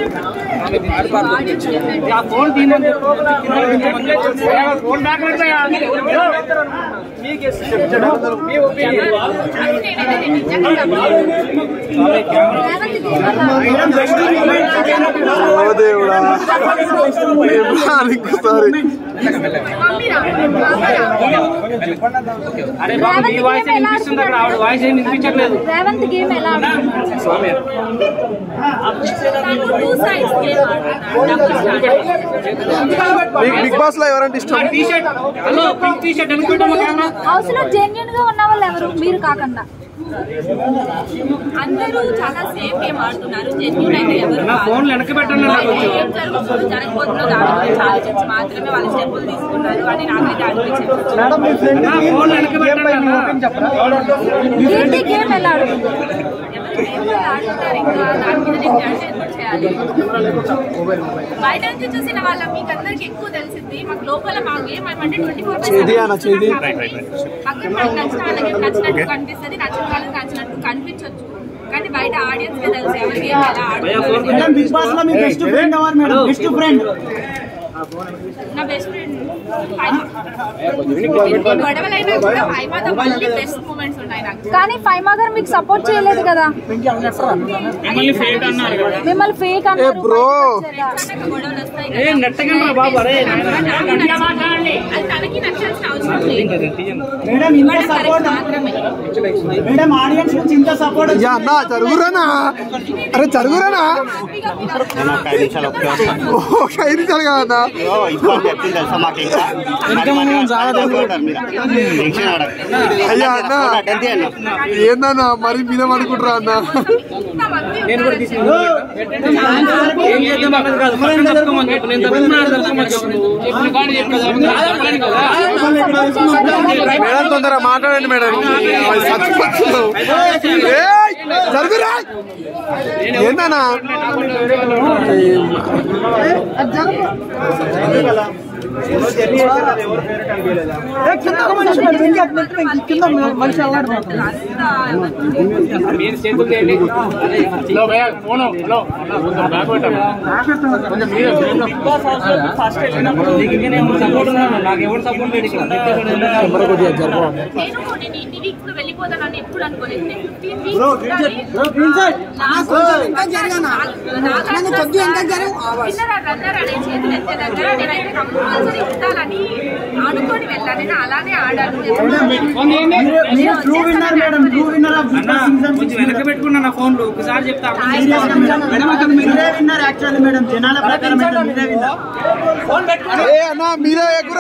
ఆ ఫోన్ తీయమని phone back పెడతాయా మీ ఒపీనియన్ ఓ దేవుడా ఇంకోసారి అరే బాబు నీ వాయిస్ వినిపిస్తుంది అక్కడ ఆవిడ వాయిస్ ఏం వినిపించట్లేదు రేవంత్ గేమ్ ఎలా మీకు బిగ్ బాస్ లో ఎవరంటే ఇష్టం T shirt hello pink T shirt అనుకుంటాం కెమెరా హౌస్ లో జెన్యున్ గా ఉన్న వాళ్ళు ఎవరు మీరు కాకుండా అందరూ చాలా సేఫ్ గేమ్ ఆడుతున్నారు జెన్యున్ అయితే ఎవరు నా ఫోన్ వెనక్కి పెట్టండి నాకు కొంచెం. ఏం జరుగుతుందో జరగబోతుందో దాని గురించి ఆలోచించి మాత్రమే వాళ్ళు స్టెప్పులు తీసుకున్నారు అని నాకైతే అనిపించింది నా ఫోన్ వెనక్కి పెట్టండి అన్న. ఏంటి గేమ్ ఎలా ఆడుతుంది ఎవరు గేమ్ వాళ్ళు ఆడుతున్నారు ఇంకా దాని మీద నేను జడ్జ్మెంట్ చేయాలి బయట నుంచి చూసిన వాళ్ళ మీకు అందరికి ఎక్కువ తెలిసింది మాకు లోపల మా గేమ్ అంటే ట్వంటీ ఫోర్ చేది అన్న, చేది. పక్కన మనకి నచ్చిన వాళ్ళకి నచ్చినట్టు కనిపిస్తుంది నచ్చిన వాళ్ళకి నచ్చినట్టు కనిపించవచ్చు కానీ బయట ఆడియన్స్ కి తెలుసు ఎవరి గేమ్ ఎలా ఆడుతున్నారు బిగ్ బాస్ లో మీ బెస్ట్ ఫ్రెండ్ ఎవరు మేడం బెస్ట్ ఫ్రెండ్ నా బెస్ట్ ఫ్రెండ్ గొడవలైనా కూడా హైమాతో మళ్ళీ బెస్ట్ మూమెంట్స్ ఉన్నాయి నాకు కానీ ఫైమా గారు మీకు సపోర్ట్ చేయలేదు కదా మిమ్మల్ని ఫేక్ అన్నారు కదా మిమ్మల్ని ఫేక్ అన్నారు bro. అన్నాక గొడవలు వస్తాయి ఏ నెట్టకండి బాబు అరే అది తనకి నచ్చాల్సిన అవసరం లేదు మేడం ఇంత వాళ్ళ సపోర్ట్ మాత్రమే మేడం ఆడియన్స్ నుంచి ఇంత సపోర్ట్ యా అన్న జరుగురానా అరే జరుగురానా ఒక ఐదు నిమిషాలు ఒకే వస్తాను ఒక ఐదు నిమిషాలు కాదన్నా ఇప్పుడు చెప్తుంది తెలుసా మాకు ఇంకా టెన్షన్ ఆడకు. అయ్యా అన్న అంతే అన్న ఏందన్నా మరి మీద అనుకుంటారా అన్న ఇంతమంది నేను కూడా తీసుకున్నాను ఏం చేద్దాం అన్నది కాదు పక్కన తప్పుకోమని చెప్పు నేను తప్పుకున్నాను తప్పుకోమని చెప్పు నువ్వు చెప్పిన కాడి చెప్పు చెప్పలేను కదా మేడం తొందరగా మాట్లాడండి మేడం చచ్చిపోతున్నావు ఏయ్, జరుగురా ఏందన్నా మీరు చేతులు చేయండి హలో భయ్య ఫోన్ హలో కొంచెం బ్యాక్ పెట్టండి కొంచెం మీరు ఫస్ట్ నీకు ఇంకనే సపోర్ట్ ఉన్నాను నాకు ఎవరు సపోర్ట్ లేదు ఇక్కడ నేను నేను ఇన్ని వీక్స్ లో వెళ్ళిపోతానని ఎప్పుడు అనుకోలేదు నేను ఫిఫ్టీన్ వీక్స్ రన్నర్ అనే చేతులు ఎత్తే దగ్గర నేనైతే కంపల్సరీ ఉండాలని అనుకొని వెళ్ళాను నేను అలానే ఆడాను మీరు true winner madam true winner of Bigg Boss season కొంచెం వెనక పెట్టుకున్నా నా ఫోన్ లో ఒకసారి చెప్తా మేడం అక్కడ మీరే విన్నర్ యాక్చువల్లీ మేడం జనాల ప్రకారం అయితే మీరే విన్నర్ ఏ అన్న మీరే ఎక్కువ